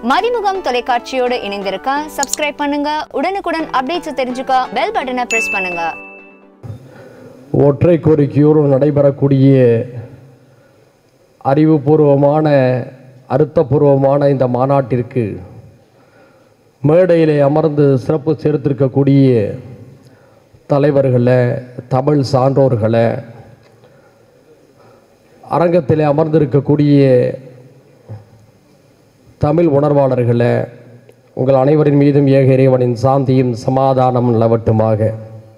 மதிமுகம் தொலைக்காட்சியோடு இணைந்திருக்க சப்ஸ்கிரைப் பண்ணுங்க உடனுக்குடன் அப்டேட்ஸ் தெரிஞ்சுக்க பெல் பட்டனை பிரஸ் பண்ணுங்க ஒற்றை கோரிக்கையோடு நடைபெறக்கூடிய அறிவுபூர்வமான அர்த்தபூர்வமான இந்த மாநாட்டிற்கு மேடையிலே அமர்ந்து சிறப்பு சேர்த்திருக்கக்கூடிய தலைவர்களை தமிழ் சான்றோர்களை அரங்கத்திலே அமர்ந்திருக்கக்கூடிய தமிழ் உணர்வாளர்களை உங்கள் அனைவரின் மீதும் ஏக இறைவனின் சாந்தியும் சமாதானம் நிலவட்டுமாக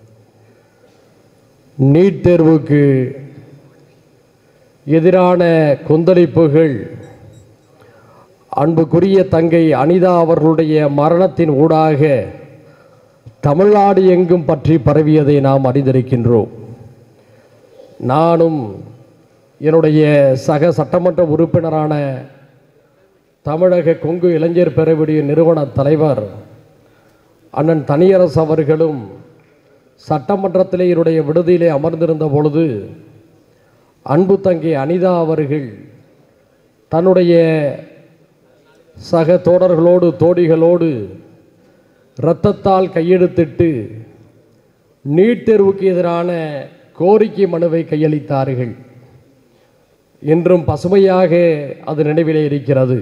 நீட் தேர்வுக்கு எதிரான கொந்தளிப்புகள் அன்புக்குரிய தங்கை அனிதா அவர்களுடைய மரணத்தின் ஊடாக தமிழ்நாடு எங்கும் பற்றி பரவியதை நாம் அறிந்திருக்கின்றோம் நானும் என்னுடைய சக சட்டமன்ற உறுப்பினரான தமிழக கொங்கு இளைஞர் பேரவையுடைய நிறுவன தலைவர் அண்ணன் தனியரசு அவர்களும் சட்டமன்றத்திலே என்னுடைய விடுதியிலே அமர்ந்திருந்த பொழுது அன்பு தங்கை அனிதா அவர்கள் தன்னுடைய சக தோழர்களோடு தோழிகளோடு இரத்தத்தால் கையெழுத்திட்டு நீட் தேர்வுக்கு எதிரான கோரிக்கை மனுவை கையளித்தார்கள் என்றும் பசுமையாக அது நினைவிலே இருக்கிறது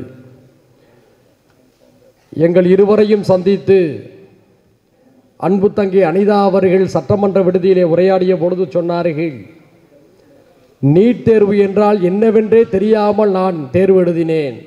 எங்கள் இருவரையும் சந்தித்து அன்பு தங்கி அனிதா அவர்கள் சட்டமன்ற விடுதியிலே உரையாடிய பொழுது சொன்னார்கள் நீட் தேர்வு என்றால் என்னவென்றே தெரியாமல் நான் தேர்வு எழுதினேன்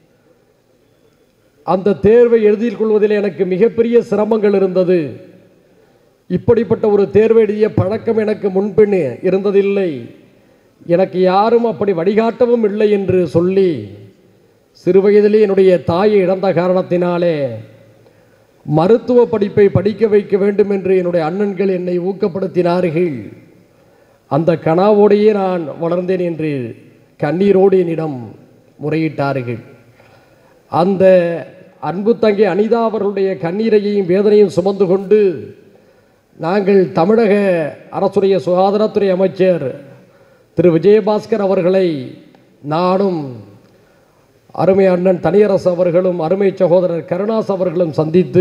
அந்த தேர்வை எழுதிக் கொள்வதில் எனக்கு மிகப்பெரிய சிரமங்கள் இருந்தது இப்படிப்பட்ட ஒரு தேர்வு எழுதிய பழக்கம் எனக்கு முன்பின் இருந்ததில்லை எனக்கு யாரும் அப்படி வழிகாட்டவும் இல்லை என்று சொல்லி சிறுவயதிலே என்னுடைய தாயை இழந்த காரணத்தினாலே மருத்துவ படிப்பை படிக்க வைக்க வேண்டும் என்று என்னுடைய அண்ணன்கள் என்னை ஊக்கப்படுத்தினார்கள் அந்த கனாவோடையே நான் வளர்ந்தேன் என்று கண்ணீரோடு என்னிடம் முறையிட்டார்கள் அந்த அன்பு தங்கி அனிதா அவர்களுடைய கண்ணீரையும் வேதனையும் சுமந்து கொண்டு நாங்கள் தமிழக அரசுடைய சுகாதாரத்துறை அமைச்சர் திரு விஜயபாஸ்கர் அவர்களை நானும் அருமை அண்ணன் தனியரசு அவர்களும் அருமை சகோதரர் கருணாஸ் அவர்களும் சந்தித்து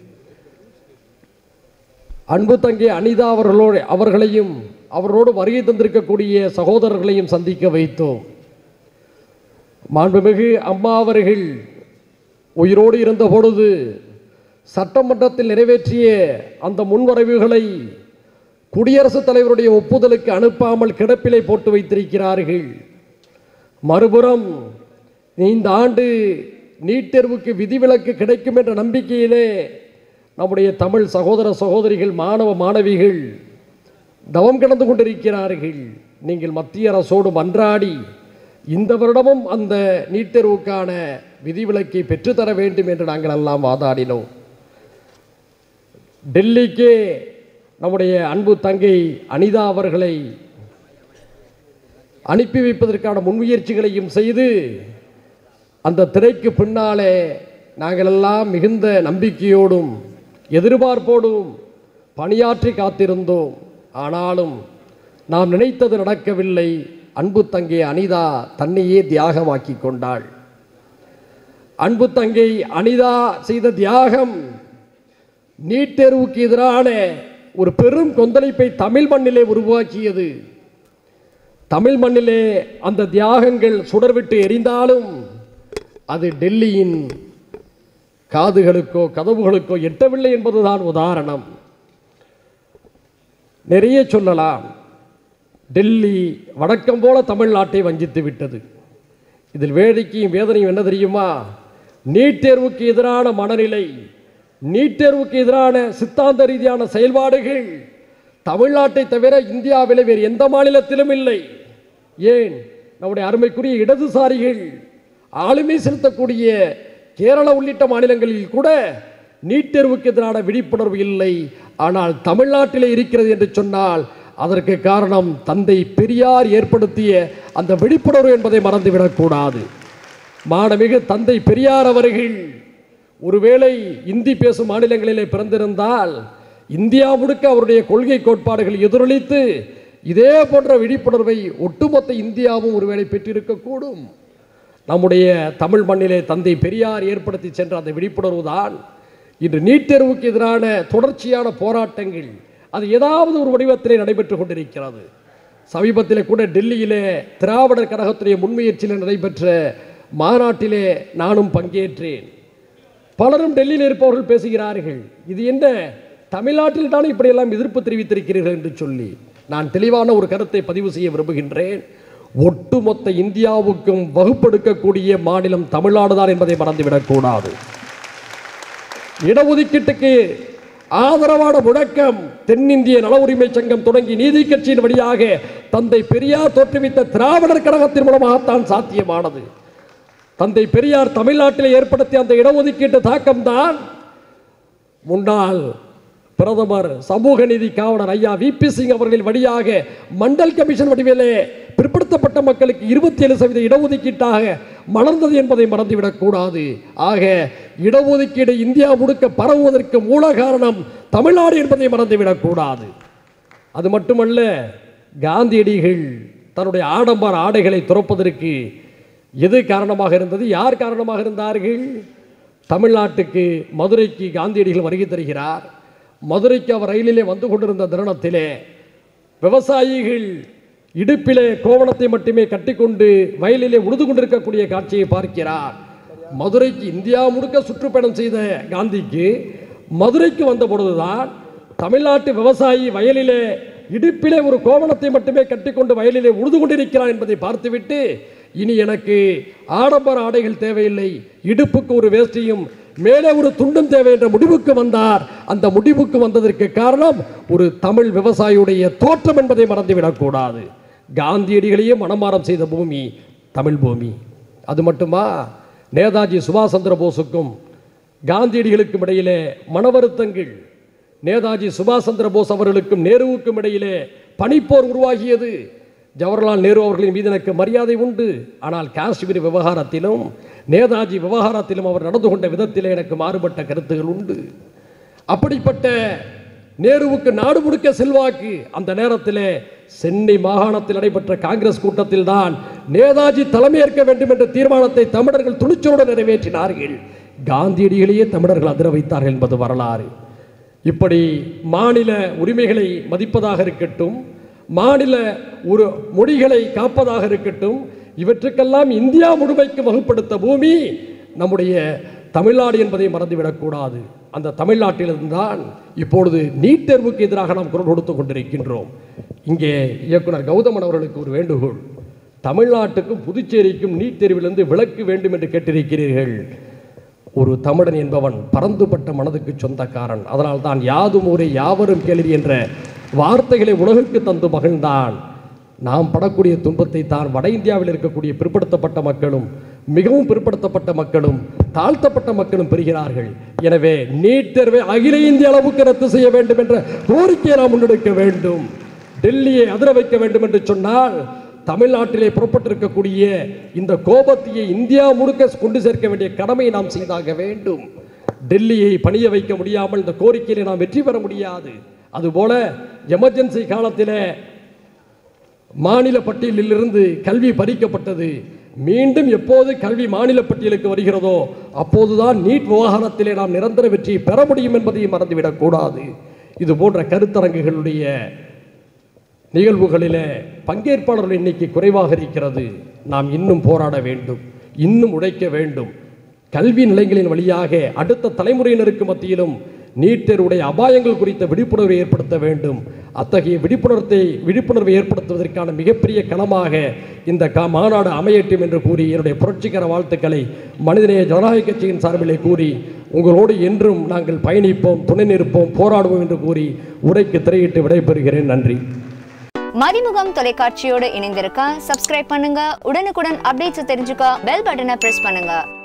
அன்பு தங்கி அனிதா அவர்களோடு அவர்களையும் அவர்களோடு வருகை தந்திருக்கக்கூடிய சகோதரர்களையும் சந்திக்க வைத்தோம் மாண்புமிகு அம்மா அவர்கள் உயிரோடு இருந்த பொழுது சட்டமன்றத்தில் நிறைவேற்றிய அந்த முன்வரைவுகளை குடியரசுத் தலைவருடைய ஒப்புதலுக்கு அனுப்பாமல் கிடப்பிலை போட்டு வைத்திருக்கிறார்கள் மறுபுறம் இந்த ஆண்டு நீட் தேர்வுக்கு விதிவிலக்கு கிடைக்கும் என்ற நம்பிக்கையிலே நம்முடைய தமிழ் சகோதர சகோதரிகள் மாணவ மாணவிகள் தவம் கிடந்து கொண்டிருக்கிறார்கள் நீங்கள் மத்திய அரசோடு மன்றாடி இந்த வருடமும் அந்த நீட் தேர்வுக்கான விதிவிலக்கை பெற்றுத்தர வேண்டும் என்று நாங்கள் எல்லாம் வாதாடினோம் டெல்லிக்கே நம்முடைய அன்பு தங்கை அனிதா அவர்களை அனுப்பி வைப்பதற்கான முன்முயற்சிகளையும் செய்து அந்த திரைக்கு பின்னாலே நாங்கள் எல்லாம் மிகுந்த நம்பிக்கையோடும் எதிர்பார்ப்போடும் பணியாற்றி காத்திருந்தோம் ஆனாலும் நாம் நினைத்தது நடக்கவில்லை அன்பு தங்கை அனிதா தன்னையே தியாகமாக்கி கொண்டாள் அன்பு தங்கை அனிதா செய்த தியாகம் நீட் தேர்வுக்கு எதிரான ஒரு பெரும் கொந்தளிப்பை தமிழ் மண்ணிலே உருவாக்கியது தமிழ் மண்ணிலே அந்த தியாகங்கள் சுடர்விட்டு எரிந்தாலும் அது டெல்லியின் காதுகளுக்கோ கதவுகளுக்கோ எட்டவில்லை என்பதுதான் உதாரணம் நிறைய சொல்லலாம் டெல்லி வழக்கம் போல தமிழ்நாட்டை வஞ்சித்து விட்டது இதில் வேடிக்கையும் வேதனையும் என்ன தெரியுமா நீட் தேர்வுக்கு எதிரான மனநிலை நீட் தேர்வுக்கு எதிரான சித்தாந்த ரீதியான செயல்பாடுகள் தமிழ்நாட்டை தவிர இந்தியாவில் வேறு எந்த மாநிலத்திலும் இல்லை ஏன் நம்முடைய அருமைக்குரிய இடதுசாரிகள் ஆளுமை செலுத்தக்கூடிய கேரளா உள்ளிட்ட மாநிலங்களில் கூட நீட் தேர்வுக்கு எதிரான விழிப்புணர்வு இல்லை ஆனால் தமிழ்நாட்டிலே இருக்கிறது என்று சொன்னால் அதற்கு காரணம் தந்தை பெரியார் ஏற்படுத்திய அந்த விழிப்புணர்வு என்பதை மறந்துவிடக்கூடாது மாணமிகு தந்தை பெரியார் அவர்கள் ஒருவேளை இந்தி பேசும் மாநிலங்களிலே பிறந்திருந்தால் இந்தியா முழுக்க அவருடைய கொள்கை கோட்பாடுகள் எதிரொலித்து இதே போன்ற விழிப்புணர்வை ஒட்டுமொத்த இந்தியாவும் ஒருவேளை பெற்றிருக்கக்கூடும் நம்முடைய தமிழ் மண்ணிலே தந்தை பெரியார் ஏற்படுத்தி சென்ற அந்த விழிப்புணர்வு தான் இன்று நீட் தேர்வுக்கு எதிரான தொடர்ச்சியான போராட்டங்கள் அது ஏதாவது ஒரு வடிவத்திலே நடைபெற்று கொண்டிருக்கிறது சமீபத்தில் கூட டெல்லியிலே திராவிடர் கழகத்துடைய முன்முயற்சியில் நடைபெற்ற மாநாட்டிலே நானும் பங்கேற்றேன் பலரும் டெல்லியில் இருப்பவர்கள் பேசுகிறார்கள் இது என்ன தமிழ்நாட்டில் தானே இப்படியெல்லாம் எதிர்ப்பு தெரிவித்திருக்கிறீர்கள் என்று சொல்லி நான் தெளிவான ஒரு கருத்தை பதிவு செய்ய விரும்புகின்றேன் ஒட்டுமொத்த இந்தியாவுக்கும் வகுப்பெடுக்கக்கூடிய மாநிலம் தமிழ்நாடு தான் என்பதை மறந்துவிடக்கூடாது இடஒதுக்கீட்டுக்கு ஆதரவான முழக்கம் தென்னிந்திய நல உரிமை சங்கம் தொடங்கி நீதி கட்சியின் வழியாக தந்தை பெரியார் தோற்றுவித்த திராவிடர் கழகத்தின் மூலமாகத்தான் சாத்தியமானது தந்தை பெரியார் தமிழ்நாட்டில் ஏற்படுத்திய அந்த இடஒதுக்கீட்டு தாக்கம்தான் முன்னாள் பிரதமர் சமூக நீதி காவலர் ஐயா விபி சிங் அவர்களின் வழியாக மண்டல் கமிஷன் வடிவிலே பிற்படுத்தப்பட்ட மக்களுக்கு இருபத்தி ஏழு சதவீத இடஒதுக்கீட்டாக மலர்ந்தது என்பதை மறந்துவிடக் கூடாது ஆக இடஒதுக்கீடு இந்தியா முழுக்க பரவுவதற்கு மூல காரணம் தமிழ்நாடு என்பதை மறந்துவிடக் கூடாது அது மட்டுமல்ல காந்தியடிகள் தன்னுடைய ஆடம்பர ஆடைகளை துறப்பதற்கு எது காரணமாக இருந்தது யார் காரணமாக இருந்தார்கள் தமிழ்நாட்டுக்கு மதுரைக்கு காந்தியடிகள் வருகை தருகிறார் மதுரைக்கு அவர் ரயிலிலே வந்து கொண்டிருந்த தருணத்திலே விவசாயிகள் இடுப்பிலே கோவணத்தை மட்டுமே கட்டிக்கொண்டு வயலிலே உழுது கொண்டிருக்கக்கூடிய காட்சியை பார்க்கிறார் மதுரைக்கு இந்தியா முழுக்க சுற்றுப்பயணம் செய்த காந்திக்கு மதுரைக்கு வந்த பொழுதுதான் தமிழ்நாட்டு விவசாயி வயலிலே இடுப்பிலே ஒரு கோவணத்தை மட்டுமே கட்டிக்கொண்டு வயலிலே உழுது கொண்டிருக்கிறார் என்பதை பார்த்துவிட்டு இனி எனக்கு ஆடம்பர ஆடைகள் தேவையில்லை இடுப்புக்கு ஒரு வேஷ்டியும் மேலே ஒரு துண்டும் தேவை என்ற முடிவுக்கு வந்தார் அந்த முடிவுக்கு வந்ததற்கு காரணம் ஒரு தமிழ் விவசாயியுடைய தோற்றம் என்பதை மறந்துவிடக்கூடாது காந்தியடிகளையே மனமாறம் செய்த பூமி தமிழ் பூமி அது மட்டுமா நேதாஜி சுபாஷ் சந்திர போஸுக்கும் காந்தியடிகளுக்கும் இடையிலே மனவருத்தங்கள் நேதாஜி சுபாஷ் சந்திர போஸ் அவர்களுக்கும் நேருவுக்கும் இடையிலே பனிப்போர் உருவாகியது ஜவஹர்லால் நேரு அவர்களின் மீது எனக்கு மரியாதை உண்டு ஆனால் காஷ்மீர் விவகாரத்திலும் நேதாஜி விவகாரத்திலும் அவர் நடந்து கொண்ட விதத்திலே எனக்கு மாறுபட்ட கருத்துகள் உண்டு அப்படிப்பட்ட நேருவுக்கு நாடு முழுக்க செல்வாக்கு அந்த நேரத்திலே சென்னை மாகாணத்தில் நடைபெற்ற காங்கிரஸ் கூட்டத்தில் தான் நேதாஜி தலைமையேற்க வேண்டும் என்ற தீர்மானத்தை தமிழர்கள் துணிச்சலுடன் நிறைவேற்றினார்கள் காந்தியடிகளையே தமிழர்கள் அதிர வைத்தார்கள் என்பது வரலாறு இப்படி மாநில உரிமைகளை மதிப்பதாக இருக்கட்டும் மாநில ஒரு மொழிகளை காப்பதாக இருக்கட்டும் இவற்றுக்கெல்லாம் இந்தியா முழுமைக்கு வகுப்படுத்த பூமி நம்முடைய தமிழ்நாடு என்பதை மறந்துவிடக்கூடாது அந்த தமிழ்நாட்டிலிருந்துதான் இப்பொழுது நீட் தேர்வுக்கு எதிராக நாம் குரல் கொடுத்து கொண்டிருக்கின்றோம் இங்கே இயக்குனர் கௌதமன் அவர்களுக்கு ஒரு வேண்டுகோள் தமிழ்நாட்டுக்கும் புதுச்சேரிக்கும் நீட் தேர்விலிருந்து விலக்கு வேண்டும் என்று கேட்டிருக்கிறீர்கள் ஒரு தமிழன் என்பவன் பறந்துபட்ட மனதுக்கு சொந்தக்காரன் அதனால் தான் யாதும் ஊரே யாவரும் கேள்வி என்ற வார்த்தைகளை உலகுக்கு தந்து மகிழ்ந்தான் நாம் படக்கூடிய துன்பத்தை தான் வட இந்தியாவில் இருக்கக்கூடிய பிற்படுத்தப்பட்ட மக்களும் மிகவும் பிற்படுத்தப்பட்ட மக்களும் தாழ்த்தப்பட்ட மக்களும் பெறுகிறார்கள் எனவே நீட் தேர்வை அகில இந்திய அளவுக்கு ரத்து செய்ய வேண்டும் என்ற கோரிக்கையை நாம் முன்னெடுக்க வேண்டும் டெல்லியை அதிர வைக்க வேண்டும் என்று சொன்னால் தமிழ்நாட்டிலே புறப்பட்டிருக்கக்கூடிய இந்த கோபத்தையை இந்தியா முழுக்க கொண்டு சேர்க்க வேண்டிய கடமையை நாம் செய்தாக வேண்டும் டெல்லியை பணிய வைக்க முடியாமல் இந்த கோரிக்கையிலே நாம் வெற்றி பெற முடியாது அதுபோல எமர்ஜென்சி காலத்திலே மாநில பட்டியலிலிருந்து கல்வி பறிக்கப்பட்டது மீண்டும் எப்போது கல்வி மாநில பட்டியலுக்கு வருகிறதோ அப்போதுதான் நீட் விவகாரத்திலே நாம் நிரந்தர வெற்றியை பெற முடியும் என்பதையும் மறந்துவிடக்கூடாது இது போன்ற கருத்தரங்குகளுடைய நிகழ்வுகளிலே பங்கேற்பாளர்கள் எண்ணிக்கை குறைவாக இருக்கிறது நாம் இன்னும் போராட வேண்டும் இன்னும் உழைக்க வேண்டும் கல்வி நிலையங்களின் வழியாக அடுத்த தலைமுறையினருக்கு மத்தியிலும் நீட் தேர்வுடைய அபாயங்கள் குறித்த விழிப்புணர்வை ஏற்படுத்த வேண்டும் அத்தகைய விழிப்புணர்வை விழிப்புணர்வை ஏற்படுத்துவதற்கான மிகப்பெரிய களமாக இந்த கா மாநாடு அமையட்டும் என்று கூறி என்னுடைய புரட்சிகர வாழ்த்துக்களை மனிதநேய ஜனநாயக கட்சியின் சார்பிலே கூறி உங்களோடு என்றும் நாங்கள் பயணிப்போம் துணை நிற்போம் போராடுவோம் என்று கூறி உரைக்கு திரையிட்டு விடைபெறுகிறேன் நன்றி மதிமுகம் தொலைக்காட்சியோடு இணைந்திருக்க சப்ஸ்கிரைப் பண்ணுங்க உடனுக்குடன் அப்டேட்ஸ் தெரிஞ்சுக்க பெல் பட்டனை பிரஸ் பண்ணுங்க